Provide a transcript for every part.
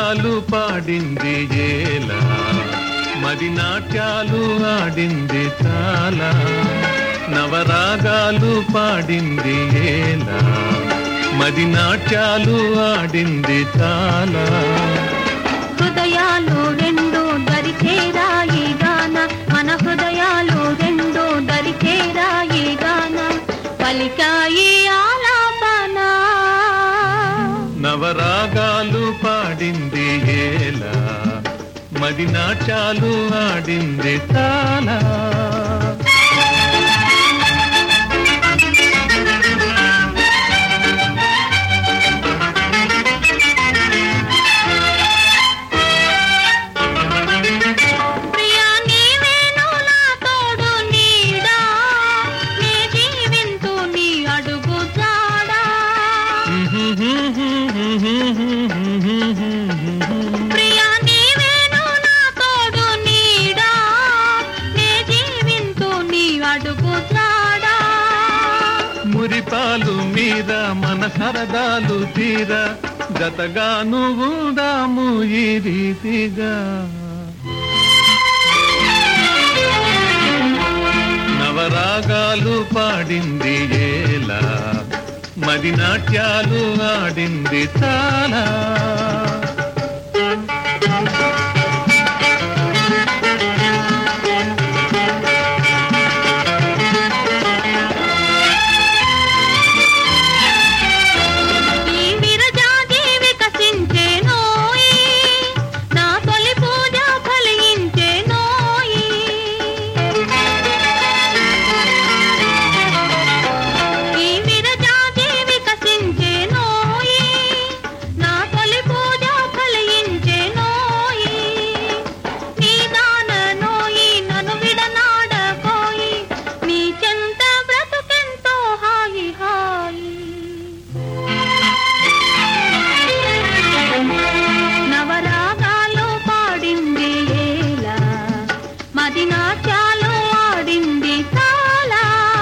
నాట్యాలు పాడింది ఏలా మది నాట్యాలు ఆడింది చాలా నవరాగాలు పాడింది ఏలా మది నాట్యాలు ఆడింది చాలా హృదయాలు రెండు దరిచేరాయి గాన మన హృదయాలు రెండు దరిచేరాయి గాన పలికాయి ఆలాపన నవరాగాలు పాడింది ఏలా మది నాట్యాలు ఆడింది చాలా ప్రియా నీవేను నా తోడు నీడా నీ జీవింతు నీ అడుగు జాడా ప్రియా నీవేను నా తోడు నీడా నీ జీవింతు నీ అడుగు జాడా మురిపాలు మీద మన సరదాలు తీర జతగాను ఉందాము ఈ రీతిగా నవరాగాలు పాడింది ఏలా మది నాట్యాలు ఆడింది చాలా ఈ విరజాజి వికసించేనోయి, నా తొలి పూజ ఫలించేనోయి. ఈ విరజాజి వికసించేనోయి, నా తొలి పూజ ఫలించేనోయి. నీ దాననోయి, నన్ను విడనాడకోయి, నీ చెంత బ్రతుకెంతో హాయి హాయి నవరాగాలు పాడింది ఏలా మది నాట్యాలు ఆడింది చాలా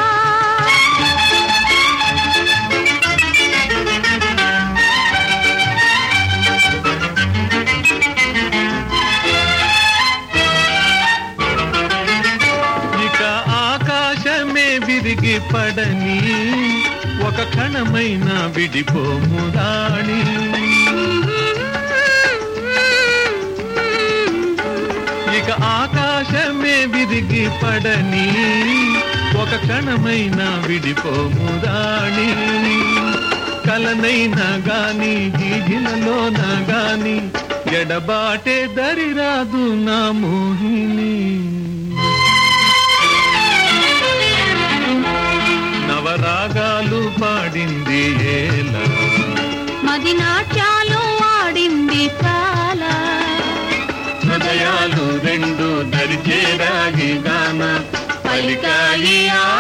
ఇక ఆకాశమే విరిగి పడని ఒక క్షణమైన విడిపోము రాణి ఇక ఆకాశమే విరిగి పడని ఒక క్షణమైన విడిపోము రాణి కలనైనా గాని గీగిలలోన గాని ఎడబాటే దరిరాదు నా మోహిని నవరాగాలు పాడింది ఏలా మది నాట్యాలు ఆడింది చాలా హృదయాలు రెండు దరిచేరాగి గాన పలికాయి ఆ